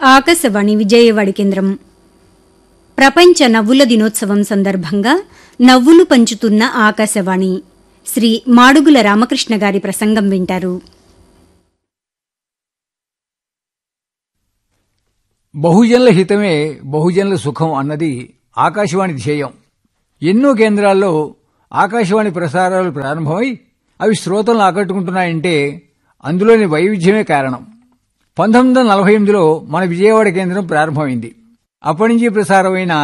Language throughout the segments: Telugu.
ఆకాశవాణి విజయవాడ కేంద్రం ప్రపంచ నవ్వుల దినోత్సవం సందర్భంగా నవ్వులు పంచుతున్న ఆకాశవాణి శ్రీ మాడుగుల రామకృష్ణ గారి ప్రసంగం వింటారు బహుజనుల హితమే బహుజనుల సుఖం అన్నది ఆకాశవాణి ధ్యేయం ఎన్నో కేంద్రాల్లో ఆకాశవాణి ప్రసారాలు ప్రారంభమై అవి శ్రోతలను ఆకట్టుకుంటున్నాయంటే అందులోని వైవిధ్యమే కారణం పంతొమ్మిది వందల నలభై ఎనిమిదిలో మన విజయవాడ కేంద్రం ప్రారంభమైంది అప్పటి నుంచి ప్రసారమైన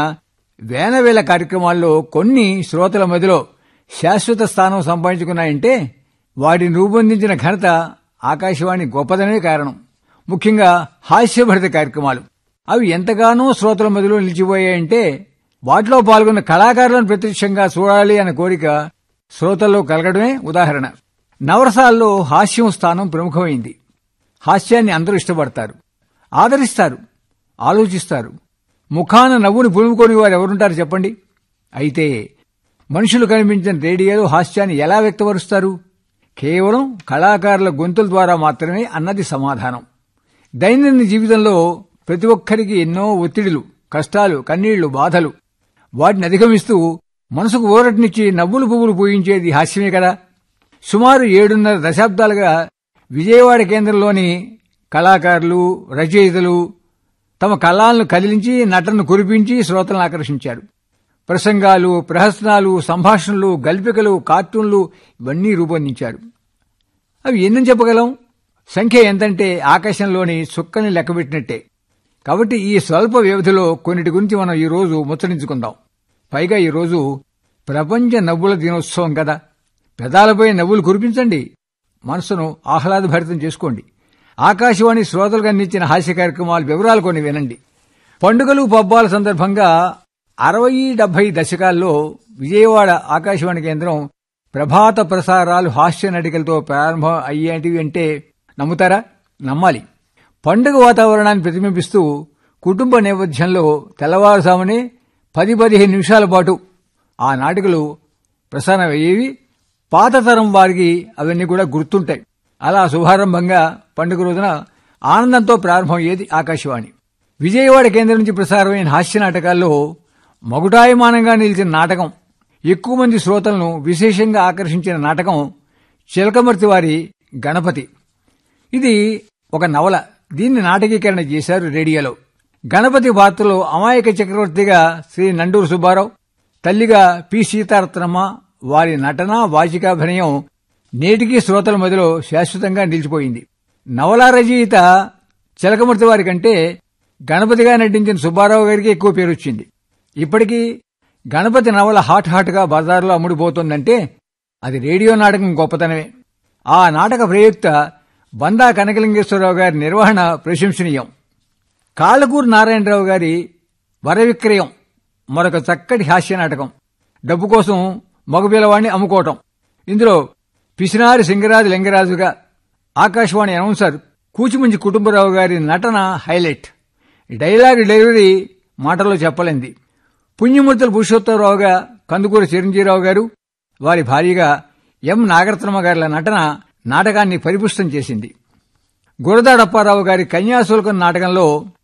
వేల కార్యక్రమాల్లో కొన్ని శ్రోతల మధ్యలో శాశ్వత స్థానం సంపాదించుకున్నాయంటే వాటిని రూపొందించిన ఘనత ఆకాశవాణి గొప్పదనే కారణం ముఖ్యంగా హాస్యభరిత కార్యక్రమాలు అవి ఎంతగానో శ్రోతల మధ్యలో నిలిచిపోయాయంటే వాటిలో పాల్గొన్న కళాకారులను ప్రత్యక్షంగా చూడాలి అన్న కోరిక శ్రోతల్లో కలగడమే ఉదాహరణ నవరసాల్లో హాస్యం స్థానం ప్రముఖమైంది హాస్యాన్ని అందరూ ఇష్టపడతారు ఆదరిస్తారు ఆలోచిస్తారు ముఖాన నవ్వుని పులుముకొని వారు ఎవరుంటారు చెప్పండి అయితే మనుషులు కనిపించిన రేడియోలో హాస్యాన్ని ఎలా వ్యక్తపరుస్తారు కేవలం కళాకారుల గొంతుల ద్వారా మాత్రమే అన్నది సమాధానం దైనందిన జీవితంలో ప్రతి ఒక్కరికి ఎన్నో ఒత్తిడిలు కష్టాలు కన్నీళ్లు బాధలు వాటిని అధిగమిస్తూ మనసుకు ఊరటనిచ్చి నవ్వులు పువ్వులు పూయించేది హాస్యమే కదా సుమారు ఏడున్నర దశాబ్దాలుగా విజయవాడ కేంద్రంలోని కళాకారులు రచయితలు తమ కళాలను కదిలించి నటనను కురిపించి శ్రోతలను ఆకర్షించారు ప్రసంగాలు ప్రహసనాలు సంభాషణలు గల్పికలు కార్టూన్లు ఇవన్నీ రూపొందించారు అవి ఎన్ని చెప్పగలం సంఖ్య ఎంతంటే ఆకాశంలోని చుక్కని లెక్కబెట్టినట్టే కాబట్టి ఈ స్వల్ప వ్యవధిలో కొన్నిటి గురించి మనం ఈ రోజు ముచ్చరించుకుందాం పైగా ఈ రోజు ప్రపంచ నవ్వుల దినోత్సవం కదా పెదాలపై నవ్వులు కురిపించండి మనసును ఆహ్లాదభరితం చేసుకోండి ఆకాశవాణి శ్రోతలకు అందించిన హాస్య కార్యక్రమాల వివరాలు కొన్ని వినండి పండుగలు పబ్బాల సందర్భంగా అరవై డెబ్బై దశకాల్లో విజయవాడ ఆకాశవాణి కేంద్రం ప్రభాత ప్రసారాలు హాస్య నటికలతో ప్రారంభం అయ్యేటివి అంటే నమ్ముతారా నమ్మాలి పండుగ వాతావరణాన్ని ప్రతిబింబిస్తూ కుటుంబ నేపథ్యంలో తెల్లవారుజామునే పది పదిహేను నిమిషాల పాటు ఆ నాటికలు ప్రసారం అయ్యేవి పాత తరం వారికి అవన్నీ కూడా గుర్తుంటాయి అలా శుభారంభంగా పండుగ రోజున ఆనందంతో ప్రారంభమయ్యేది ఆకాశవాణి విజయవాడ కేంద్రం నుంచి ప్రసారమైన హాస్య నాటకాల్లో మగుటాయమానంగా నిలిచిన నాటకం ఎక్కువ మంది శ్రోతలను విశేషంగా ఆకర్షించిన నాటకం చిలకమర్తి వారి గణపతి ఇది ఒక నవల దీన్ని నాటకీకరణ చేశారు రేడియోలో గణపతి పాత్రలో అమాయక చక్రవర్తిగా శ్రీ నండూరు సుబ్బారావు తల్లిగా పి సీతారత్నమ్మ వారి నటన వాచికాభినయం నేటికి శ్రోతల మధ్యలో శాశ్వతంగా నిలిచిపోయింది నవలా రచయిత చిలకమూర్తి వారి కంటే గణపతిగా నటించిన సుబ్బారావు గారికి ఎక్కువ పేరు వచ్చింది ఇప్పటికీ గణపతి నవల హాట్ హాట్ గా బజార్లో అమ్ముడుపోతుందంటే అది రేడియో నాటకం గొప్పతనమే ఆ నాటక ప్రయుక్త బందా కనకలింగేశ్వరరావు గారి నిర్వహణ ప్రశంసనీయం కాళ్ళకూరు నారాయణరావు గారి వరవిక్రయం మరొక చక్కటి హాస్య నాటకం డబ్బు కోసం మగపిల్లవాడిని అమ్ముకోవటం ఇందులో పిసినారి సింగరాజు లింగరాజుగా ఆకాశవాణి అనౌన్సర్ కూచిమంచి కుటుంబరావు గారి నటన హైలైట్ డైలాగ్ డెలివరీ మాటల్లో చెప్పలేంది పుణ్యమూర్తుల పురుషోత్తమరావుగా కందుకూరి చిరంజీవిరావు గారు వారి భార్యగా ఎం నాగరత్నమ్మ గారి నటన నాటకాన్ని పరిపుష్టం చేసింది గురదాడప్పారావు గారి కన్యాశుల్కం నాటకంలో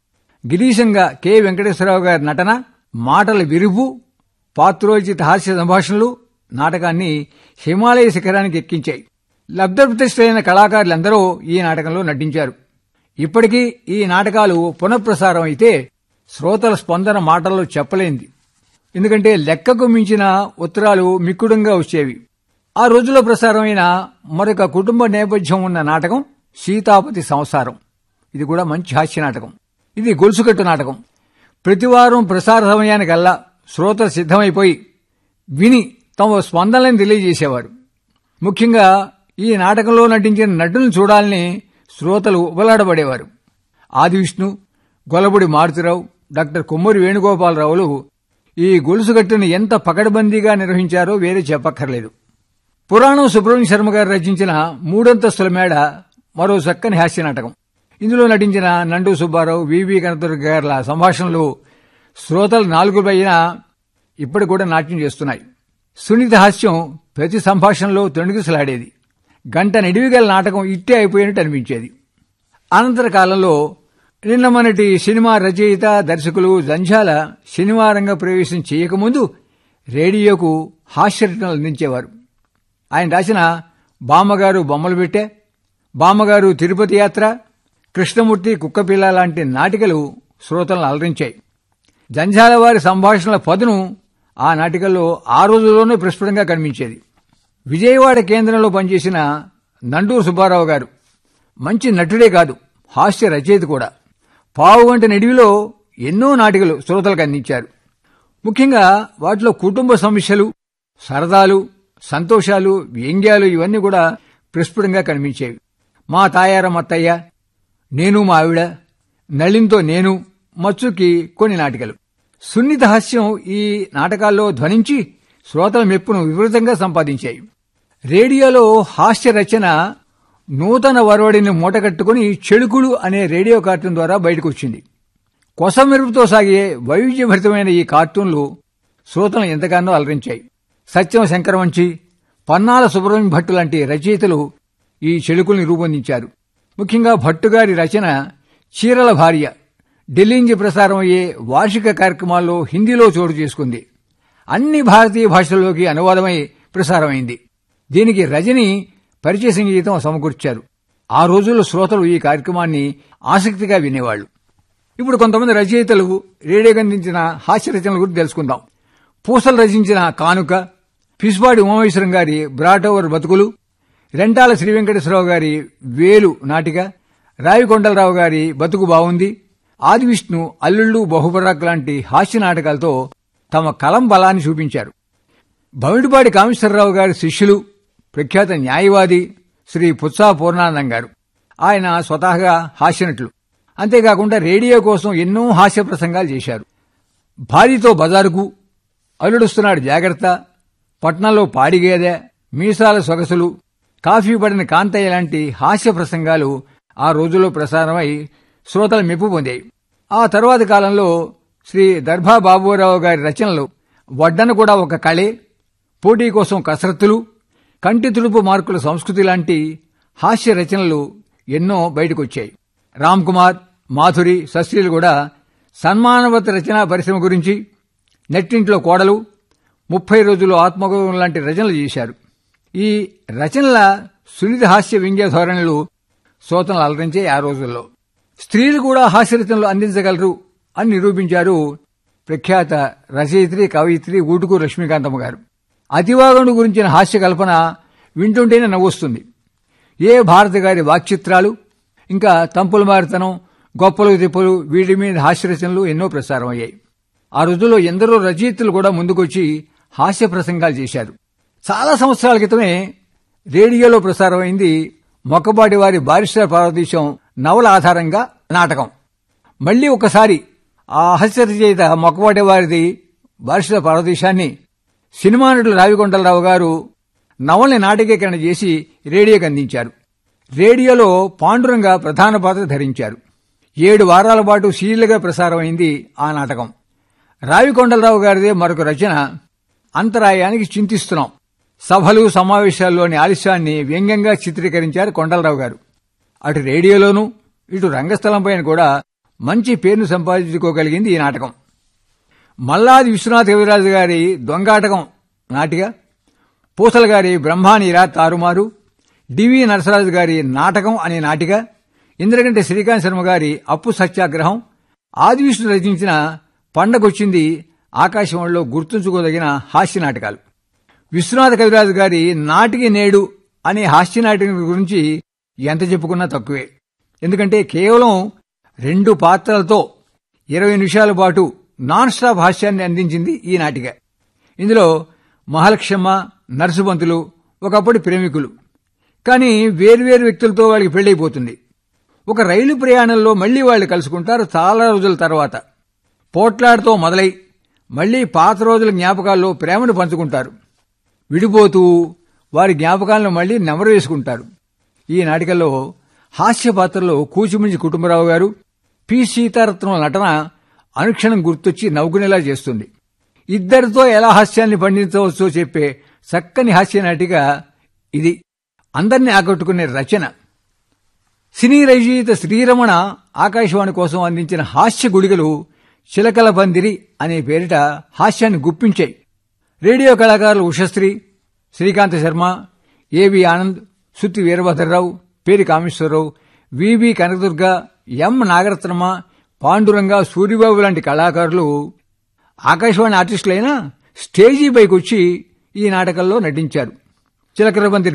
గిరీశంగా కె వెంకటేశ్వరరావు గారి నటన మాటల విరుపు పాత్రోచిత హాస్య సంభాషణలు నాటకాన్ని హిమాలయ శిఖరానికి ఎక్కించాయి లబ్ధప్రతిష్ఠైన కళాకారులందరూ ఈ నాటకంలో నటించారు ఇప్పటికీ ఈ నాటకాలు పునఃప్రసారం అయితే శ్రోతల స్పందన మాటల్లో చెప్పలేంది ఎందుకంటే లెక్కకు మించిన ఉత్తరాలు మిక్కుడంగా వచ్చేవి ఆ రోజుల్లో ప్రసారమైన మరొక కుటుంబ నేపథ్యం ఉన్న నాటకం సీతాపతి సంసారం ఇది కూడా మంచి హాస్య నాటకం ఇది గొలుసుకట్టు నాటకం ప్రతివారం ప్రసార సమయానికల్లా శ్రోతలు సిద్ధమైపోయి విని తమ స్పందనలను తెలియజేసేవారు ముఖ్యంగా ఈ నాటకంలో నటించిన నటులను చూడాలని శ్రోతలు ఉబలాడబడేవారు ఆదివిష్ణు గొలబుడి మారుతిరావు డాక్టర్ కొమ్మూరి వేణుగోపాలరావులు ఈ గొలుసుగట్టును ఎంత పకడ్బందీగా నిర్వహించారో వేరే చెప్పక్కర్లేదు పురాణం సుబ్రహ్మణ్య శర్మ గారు రచించిన మూడంతస్తుల మేడ మరో చక్కని హాస్య నాటకం ఇందులో నటించిన నండు సుబ్బారావు వివి కనదుర్గ గారుల సంభాషణలు శ్రోతలు నాలుగు పైన ఇప్పటి కూడా నాట్యం చేస్తున్నాయి సునీత హాస్యం ప్రతి సంభాషణలో తొణికిసలాడేది గంట నిడివిగల నాటకం ఇట్టే అయిపోయినట్టు అనిపించేది అనంతర కాలంలో నిన్న మనటి సినిమా రచయిత దర్శకులు జంఝాల సినిమా రంగ ప్రవేశం చేయకముందు రేడియోకు హాస్యరచనలు అందించేవారు ఆయన రాసిన బామ్మగారు బొమ్మలు పెట్టే బామ్మగారు తిరుపతి యాత్ర కృష్ణమూర్తి కుక్కపిల్ల లాంటి నాటికలు శ్రోతలను అలరించాయి జంఝాల వారి సంభాషణల పదును ఆ నాటికల్లో ఆ రోజుల్లోనే ప్రస్ఫుటంగా కనిపించేది విజయవాడ కేంద్రంలో పనిచేసిన నండూరు సుబ్బారావు గారు మంచి నటుడే కాదు హాస్య రచయిత కూడా పావుగంట నిడివిలో ఎన్నో నాటికలు శ్రోతలకు అందించారు ముఖ్యంగా వాటిలో కుటుంబ సమస్యలు సరదాలు సంతోషాలు వ్యంగ్యాలు ఇవన్నీ కూడా ప్రస్ఫుటంగా కనిపించేవి మా తాయారం అత్తయ్య నేను మా ఆవిడ నళింతో నేను మచ్చుకి కొన్ని నాటికలు సున్నిత హాస్యం ఈ నాటకాల్లో ధ్వనించి శ్రోతల మెప్పును విపరీతంగా సంపాదించాయి రేడియోలో హాస్య రచన నూతన వరవడిని మూటగట్టుకుని చెడుకులు అనే రేడియో కార్టూన్ ద్వారా బయటకు వచ్చింది కొసమెరుపుతో సాగే వైవిధ్యభరితమైన ఈ కార్టూన్లు శ్రోతలను ఎంతగానో అలరించాయి సత్యం శంకరవంచి పన్నాల సుబ్రహ్మణ్యం భట్టు లాంటి రచయితలు ఈ చెడుకుల్ని రూపొందించారు ముఖ్యంగా భట్టుగారి రచన చీరల భార్య ఢిల్లీ నుంచి ప్రసారం అయ్యే వార్షిక కార్యక్రమాల్లో హిందీలో చోటు చేసుకుంది అన్ని భారతీయ భాషల్లోకి అనువాదమై ప్రసారమైంది దీనికి రజని పరిచయ సంగీతం సమకూర్చారు ఆ రోజుల్లో శ్రోతలు ఈ కార్యక్రమాన్ని ఆసక్తిగా వినేవాళ్లు ఇప్పుడు కొంతమంది రచయితలు రేడియోకి అందించిన హాస్య రచనల గురించి తెలుసుకుందాం పూసలు రచించిన కానుక పిస్పాడి ఉమామేశ్వరం గారి బ్రాటోవర్ బతుకులు రెంటాల శ్రీ వెంకటేశ్వరరావు గారి వేలు నాటిక రావికొండలరావు గారి బతుకు బావుంది ఆదివిష్ణు అల్లుళ్ళు బహుబరాక్ లాంటి హాస్య నాటకాలతో తమ కలం బలాన్ని చూపించారు బమిడిపాడి కామేశ్వరరావు గారి శిష్యులు ప్రఖ్యాత న్యాయవాది శ్రీ పుత్సా పూర్ణానందం గారు ఆయన స్వతహాగా హాస్యనటులు అంతేకాకుండా రేడియో కోసం ఎన్నో హాస్య ప్రసంగాలు చేశారు భార్యతో బజారుకు అల్లుడుస్తున్నాడు జాగ్రత్త పట్నంలో పాడిగేదె మీసాల సొగసులు కాఫీ పడిన కాంతయ్య లాంటి హాస్య ప్రసంగాలు ఆ రోజుల్లో ప్రసారమై శ్రోతల మెప్పు పొందాయి ఆ తరువాతి కాలంలో శ్రీ దర్భా బాబురావు గారి రచనలు వడ్డన కూడా ఒక కళే పోటీ కోసం కసరత్తులు కంటి తుడుపు మార్కుల సంస్కృతి లాంటి హాస్య రచనలు ఎన్నో బయటకొచ్చాయి రామ్ కుమార్ మాధురి శస్త్రీలు కూడా సన్మానవత రచనా పరిశ్రమ గురించి నెట్టింట్లో కోడలు ముప్పై రోజులు ఆత్మగౌరవం లాంటి రచనలు చేశారు ఈ రచనల సున్నిత హాస్య వ్యంగ్య ధోరణులు శ్రోతలు అలరించే ఆ రోజుల్లో స్త్రీలు కూడా హాస్య రచనలు అందించగలరు అని నిరూపించారు ప్రఖ్యాత రచయిత్రి కవయిత్రి ఊటుకు లక్ష్మీకాంతమ్మ గారు అతివాగండు గురించిన హాస్య కల్పన వింటుంటేనే నవ్వొస్తుంది ఏ భారత గారి వాక్చిత్రాలు ఇంకా తంపుల మారితనం గొప్పలు తిప్పులు వీటి మీద హాస్య రచనలు ఎన్నో ప్రసారం అయ్యాయి ఆ రోజుల్లో ఎందరో రచయితలు కూడా ముందుకొచ్చి హాస్య ప్రసంగాలు చేశారు చాలా సంవత్సరాల క్రితమే రేడియోలో ప్రసారమైంది మొక్కబాటి వారి బారిస్టర్ పార్వతీశం నవల ఆధారంగా నాటకం మళ్లీ ఒకసారి ఆ హాస్య రచయిత మొక్కబాటి వారిది బారిస్టర్ పార్వతీశాన్ని సినిమా నటులు రావికొండలరావు గారు నవల్ని నాటకీకరణ చేసి రేడియోకి అందించారు రేడియోలో పాండురంగ ప్రధాన పాత్ర ధరించారు ఏడు వారాల పాటు సీరియల్గా ప్రసారమైంది ఆ నాటకం రావికొండలరావు గారిదే మరొక రచన అంతరాయానికి చింతిస్తున్నాం సభలు సమావేశాల్లోని ఆలస్యాన్ని వ్యంగ్యంగా చిత్రీకరించారు కొండలరావు గారు అటు రేడియోలోనూ ఇటు రంగస్థలంపైన కూడా మంచి పేరును సంపాదించుకోగలిగింది ఈ నాటకం మల్లాది విశ్వనాథ్ కవిరాజు గారి దొంగాటకం నాటిక పూసల గారి బ్రహ్మానీరా తారుమారు డివి నరసరాజు గారి నాటకం అనే నాటిక ఇంద్రగంటి శ్రీకాంత్ శర్మ గారి అప్పు సత్యాగ్రహం ఆదివిష్ణు రచించిన పండగొచ్చింది ఆకాశవాణిలో గుర్తుంచుకోదగిన హాస్య నాటకాలు విశ్వనాథ కవిరాజు గారి నాటికి నేడు అనే హాస్య నాటకం గురించి ఎంత చెప్పుకున్నా తక్కువే ఎందుకంటే కేవలం రెండు పాత్రలతో ఇరవై నిమిషాల పాటు నాన్ స్టాప్ హాస్యాన్ని అందించింది ఈ నాటిక ఇందులో మహాలక్ష్మ నర్సుబంతులు ఒకప్పటి ప్రేమికులు కానీ వేర్వేరు వ్యక్తులతో వాళ్ళకి పెళ్లైపోతుంది ఒక రైలు ప్రయాణంలో మళ్లీ వాళ్ళు కలుసుకుంటారు చాలా రోజుల తర్వాత పోట్లాడుతో మొదలై మళ్లీ పాత రోజుల జ్ఞాపకాల్లో ప్రేమను పంచుకుంటారు విడిపోతూ వారి జ్ఞాపకాలను మళ్లీ నెమరు వేసుకుంటారు ఈ నాటికల్లో హాస్య పాత్రలో కూచిమించి కుటుంబరావు గారు పి సీతారత్నం నటన అనుక్షణం గుర్తొచ్చి నవ్వుకునేలా చేస్తుంది ఇద్దరితో ఎలా హాస్యాన్ని పండించవచ్చో చెప్పే చక్కని హాస్య నాటిక ఇది అందరినీ ఆకట్టుకునే రచన సినీ రచయిత శ్రీరమణ ఆకాశవాణి కోసం అందించిన హాస్య గుళికలు చిలకల పందిరి అనే పేరిట హాస్యాన్ని గుప్పించాయి రేడియో కళాకారులు ఉషశ్రీ శ్రీకాంత శర్మ ఏవి ఆనంద్ సుత్తి వీరభద్రరావు పేరి కామేశ్వరరావు వివి కనకదుర్గ ఎం నాగరత్నమ్మ పాండురంగ సూర్యబాబు లాంటి కళాకారులు ఆకాశవాణి ఆర్టిస్టులైనా స్టేజీ పైకి వచ్చి ఈ నాటకంలో నటించారు చిలకల పందిరి